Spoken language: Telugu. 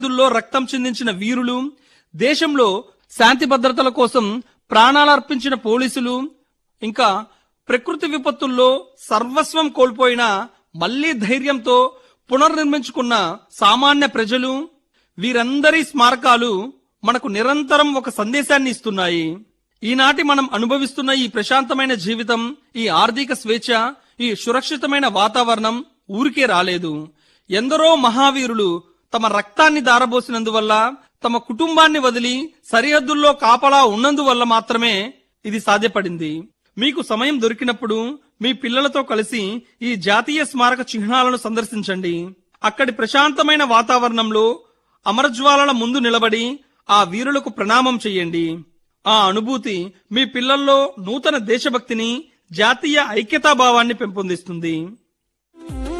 యుద్ధంలో రక్తం చిందించిన వీరులు దేశంలో శాంతి భద్రతల కోసం ప్రాణాలర్పించిన పోలీసులు ఇంకా ప్రకృతి విపత్తుల్లో సర్వస్వం కోల్పోయిన మళ్లీ ధైర్యంతో పునర్నిర్మించుకున్న సామాన్య ప్రజలు వీరందరి స్మారకాలు మనకు నిరంతరం ఒక సందేశాన్ని ఇస్తున్నాయి ఈనాటి మనం అనుభవిస్తున్న ఈ ప్రశాంతమైన జీవితం ఈ ఆర్థిక స్వేచ్ఛ ఈ సురక్షితమైన వాతావరణం ఊరికే రాలేదు ఎందరో మహావీరులు తమ రక్తాన్ని దారబోసినందువల్ల తమ కుటుంబాన్ని వదిలి సరిహద్దుల్లో కాపలా ఉన్నందువల్ల మాత్రమే ఇది సాధ్యపడింది మీకు సమయం దొరికినప్పుడు మీ పిల్లలతో కలిసి ఈ జాతీయ స్మారక చిహ్నాలను సందర్శించండి అక్కడి ప్రశాంతమైన వాతావరణంలో అమరజ్వాలల ముందు నిలబడి ఆ వీరులకు ప్రణామం చెయ్యండి ఆ అనుభూతి మీ పిల్లల్లో నూతన దేశభక్తిని జాతీయ ఐక్యతాభావాన్ని పెంపొందిస్తుంది